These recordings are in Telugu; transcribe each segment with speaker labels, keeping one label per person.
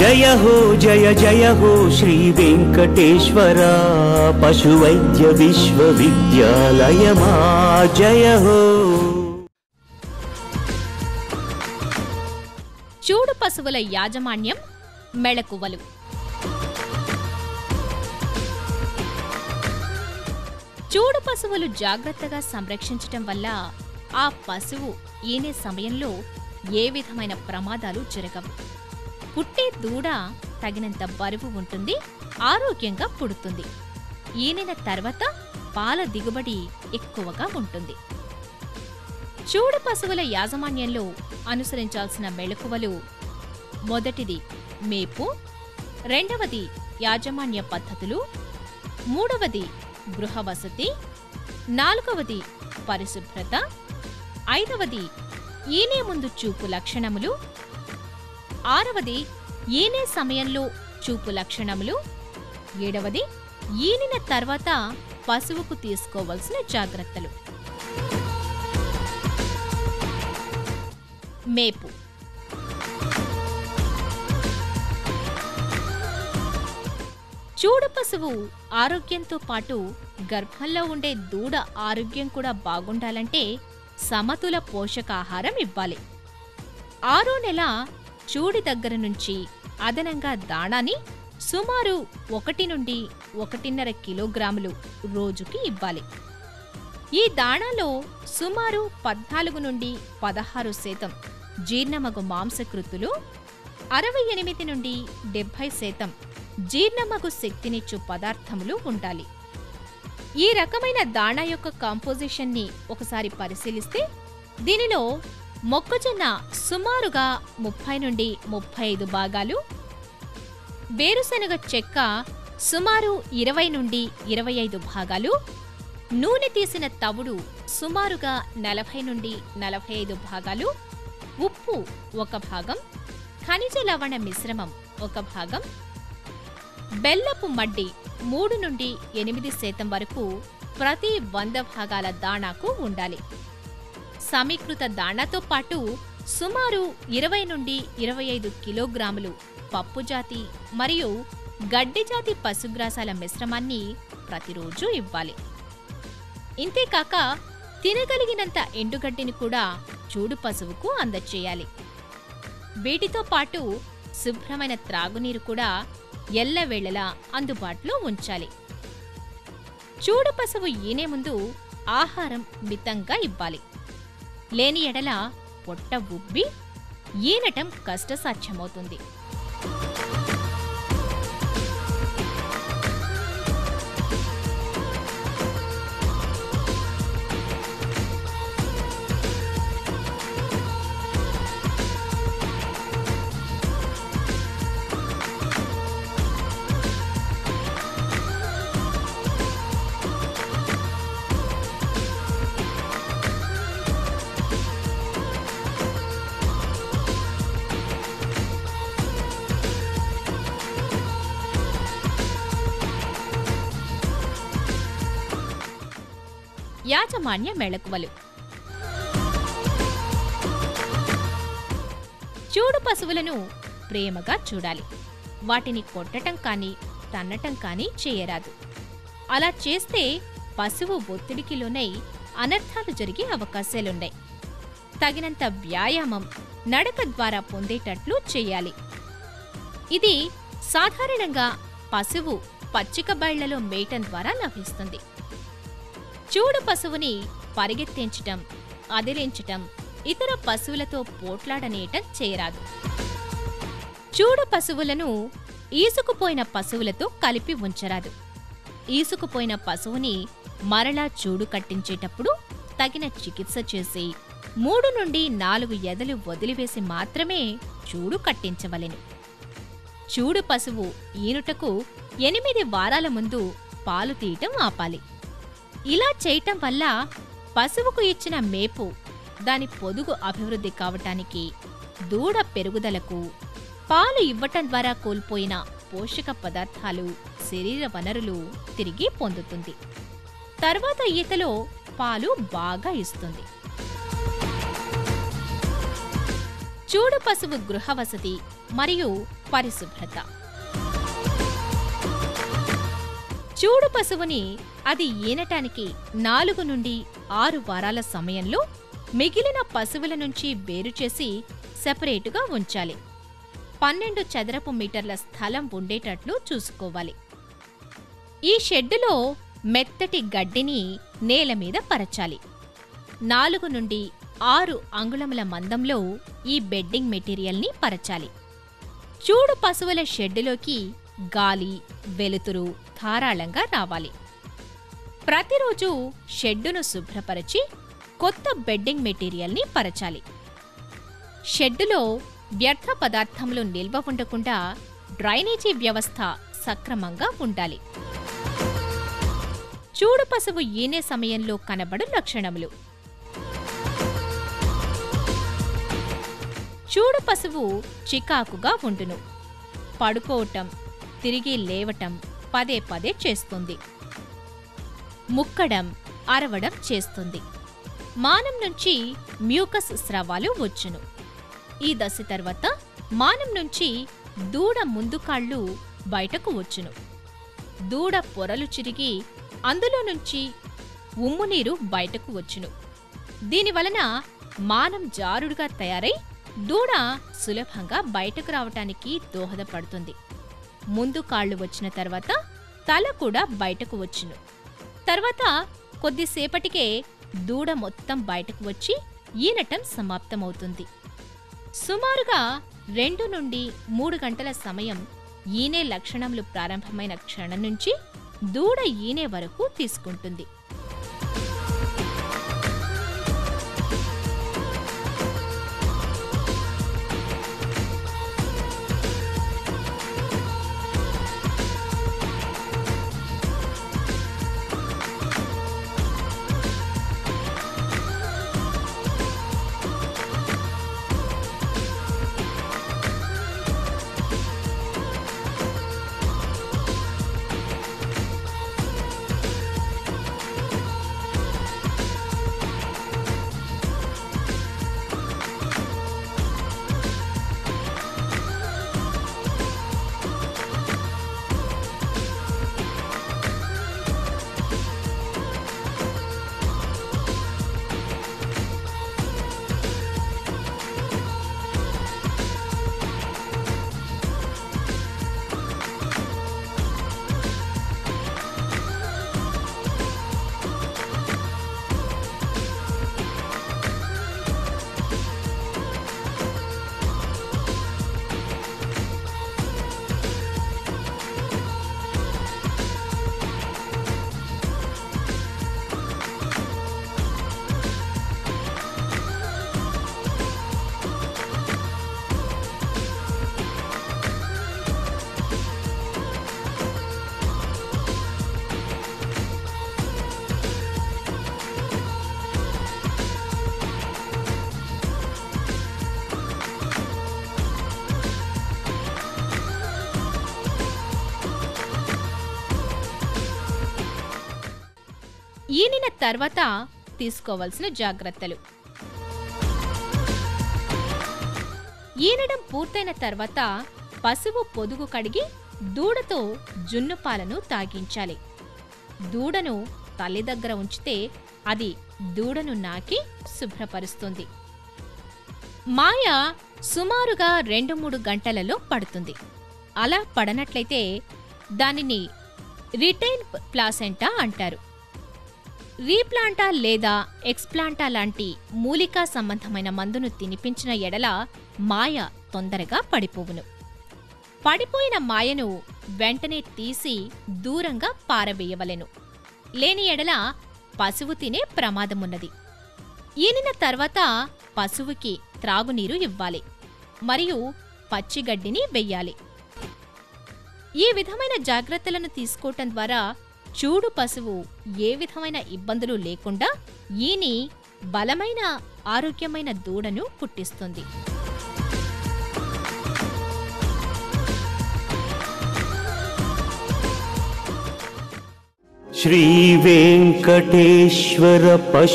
Speaker 1: జయ హో జయ జయ హో శ్రీ వెంకటేశ్వర పశువైద్య విశ్వవిద్యాలయమా జయ హో
Speaker 2: చూడు పశువుల యాజమాన్యం మెళకువలు చూడు పశువులు జాగ్రత్తగా సంరక్షించటం వల్ల ఆ పశువు ఈనే సమయంలో ఏ విధమైన ప్రమాదాలు జరగవు పుట్టే దూడ తగినంత బరువు ఉంటుంది ఆరోగ్యంగా పుడుతుంది ఈనిన తర్వాత పాల దిగుబడి ఎక్కువగా ఉంటుంది చూడు పశువుల యాజమాన్యంలో అనుసరించాల్సిన మెళకువలు మొదటిది మేపు రెండవది యాజమాన్య పద్ధతులు మూడవది గృహ వసతి నాలుగవది పరిశుభ్రత ఐదవది ఈనే ముందు చూపు లక్షణములు ఆరవది ఈనే సమయంలో చూపు లక్షణములు ఏడవది ఈనిన తర్వాత పశువుకు తీసుకోవలసిన జాగ్రత్తలు మేపు చూడు పశువు ఆరోగ్యంతో పాటు గర్భంలో ఉండే దూడ ఆరోగ్యం కూడా బాగుండాలంటే సమతుల పోషకాహారం ఇవ్వాలి ఆరో నెల చూడి దగ్గర నుంచి అదనంగా దాణాని సుమారు ఒకటి నుండి ఒకటిన్నర కిలోగ్రాములు రోజుకి ఇవ్వాలి ఈ దాణాలో సుమారు పద్నాలుగు నుండి పదహారు శాతం జీర్ణమగు మాంసకృతులు అరవై ఎనిమిది నుండి డెబ్భై శాతం జీర్ణమగు శక్తినిచ్చు పదార్థములు ఉండాలి ఈ రకమైన దాణా యొక్క కాంపోజిషన్ని ఒకసారి పరిశీలిస్తే దీనిలో మొక్కజొన్న సుమారుగా ముప్పై నుండి ముప్పై ఐదు భాగాలు వేరుశనగ చెక్క సుమారు ఇరవై నుండి ఇరవై ఐదు భాగాలు నూనె తీసిన తవుడు సుమారుగా నలభై నుండి నలభై ఐదు భాగాలు ఉప్పు ఒక భాగం ఖనిజ లవణ మిశ్రమం ఒక భాగం బెల్లపు మడ్డి మూడు నుండి ఎనిమిది శాతం వరకు ప్రతి వంద భాగాల దాణాకు ఉండాలి సమీకృత దాణాతో పాటు సుమారు ఇరవై నుండి ఇరవై ఐదు కిలోగ్రాములు పప్పుజాతి మరియు గడ్డిజాతి పశుగ్రాసాల మిశ్రమాన్ని ప్రతిరోజు ఇవ్వాలి ఇంతేకాక తినగలిగినంత ఎండుగడ్డిని కూడా చూడు పశువుకు అందచేయాలి వీటితో పాటు శుభ్రమైన త్రాగునీరు కూడా ఎల్లవేళలా అందుబాటులో ఉంచాలి చూడు పశువు ఈనే ముందు ఆహారం మితంగా ఇవ్వాలి లేని ఎడల పొట్ట ఉబ్బి ఈనటం కష్టసాధ్యమవుతుంది యాజమాన్య మెళకువలు చూడు పశువులను ప్రేమగా చూడాలి వాటిని కొట్టటం కానీ తన్నటం కానీ చేయరాదు అలా చేస్తే పశువు ఒత్తిడికి లోనై అనర్థాలు జరిగే అవకాశాలున్నాయి తగినంత వ్యాయామం నడక ద్వారా పొందేటట్లు చేయాలి ఇది సాధారణంగా పశువు పచ్చిక బయళ్లలో మేయటం ద్వారా లభిస్తుంది చూడు పశువుని పరిగెత్తించటం అదిలించటం ఇతర పశువులతో పోట్లాడనేయటం చేయరాదు చూడు పశువులను ఈసుకుపోయిన పశువులతో కలిపి ఉంచరాదు ఈసుకుపోయిన పశువుని మరలా చూడు కట్టించేటప్పుడు తగిన చికిత్స చేసి మూడు నుండి నాలుగు ఎదలు వదిలివేసి మాత్రమే చూడు కట్టించవలెను చూడు పశువు ఈనుటకు ఎనిమిది వారాల ముందు పాలు తీయటం ఆపాలి ఇలా చేయటం వల్ల పశువుకు ఇచ్చిన మేపు దాని పొదుగు అభివృద్ధి కావటానికి దూడ పెరుగుదలకు పాలు ఇవ్వటం ద్వారా కోల్పోయిన పోషక పదార్థాలు శరీర వనరులు తిరిగి పొందుతుంది తర్వాత ఈతలో పాలు బాగా ఇస్తుంది చూడు పశువు గృహ వసతి మరియు పరిశుభ్రత చూడు పశువుని అది ఈనటానికి నాలుగు నుండి ఆరు వారాల సమయంలో మిగిలిన పశువుల నుంచి వేరు చేసి సెపరేటుగా ఉంచాలి పన్నెండు చదరపు మీటర్ల స్థలం ఉండేటట్లు చూసుకోవాలి ఈ షెడ్డులో మెత్తటి గడ్డిని నేల మీద పరచాలి నాలుగు నుండి ఆరు అంగుళముల మందంలో ఈ బెడ్డింగ్ మెటీరియల్ని పరచాలి చూడు పశువుల షెడ్డులోకి గాలి వెలుతురు ధారాళంగా రావాలి ప్రతిరోజు షెడ్డును శుభ్రపరచి కొత్త బెడ్డింగ్ మెటీరియల్ని పరచాలి షెడ్డులో వ్యర్థ పదార్థములు నిల్వ ఉండకుండా డ్రైనేజీ వ్యవస్థ సక్రమంగా ఉండాలి చూడు పశువు ఈనే సమయంలో కనబడు లక్షణములు చూడు పశువు చికాకుగా ఉండును పడుకోవటం తిరిగి లేవటం పదే పదే చేస్తుంది ముక్కడం అరవడం చేస్తుంది మానం నుంచి మ్యూకస్ స్రవాలు వచ్చును ఈ దశ తర్వాత మానం నుంచి దూడ ముందు కాళ్ళు బయటకు వచ్చును దూడ పొరలు చిరిగి అందులో నుంచి ఉమ్ము నీరు బయటకు వచ్చును దీనివలన మానం జారుడుగా తయారై దూడ సులభంగా బయటకు రావటానికి దోహదపడుతుంది ముందు కాళ్ళు వచ్చిన తర్వాత తల కూడా బయటకు వచ్చును తర్వాత కొద్దిసేపటికే దూడ మొత్తం బయటకు వచ్చి ఈనటం సమాప్తమవుతుంది సుమారుగా రెండు నుండి మూడు గంటల సమయం ఈనే లక్షణములు ప్రారంభమైన క్షణం నుంచి దూడ ఈనే వరకు తీసుకుంటుంది ఈనిన తర్వాత తీసుకోవలసిన జాగ్రత్తలు ఈనడం పూర్తయిన తర్వాత పశువు పొదుగు కడిగి దూడతో జున్ను పాలను తాగించాలి దూడను తల్లి దగ్గర ఉంచితే అది దూడను నాకి శుభ్రపరుస్తుంది మాయ సుమారుగా రెండు మూడు గంటలలో పడుతుంది అలా పడనట్లయితే దానిని రిటైన్ ప్లాసెంటా అంటారు రీప్లాంటా లేదా ఎక్స్ప్లాంటా లాంటి మూలికా సంబంధమైన మందును తినిపించిన ఎడల మాయ తొందరగా పడిపోవును పడిపోయిన మాయను వెంటనే తీసి దూరంగా పారవేయవలెను లేని ఎడల పశువు తినే ప్రమాదమున్నది ఈనిన తర్వాత పశువుకి త్రాగునీరు ఇవ్వాలి మరియు పచ్చిగడ్డిని వెయ్యాలి ఈ విధమైన జాగ్రత్తలను తీసుకోవటం ద్వారా చూడు పశువు ఏ విధమైన ఇబ్బందులు లేకుండా ఈని బలమైన ఆరోగ్యమైన దూడను పుట్టిస్తుంది
Speaker 1: శ్రీ వెంకటేశ్వర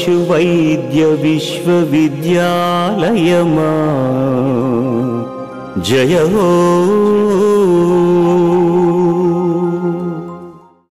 Speaker 1: పశువైద్య విశ్వవిద్యాలయమా జయ హో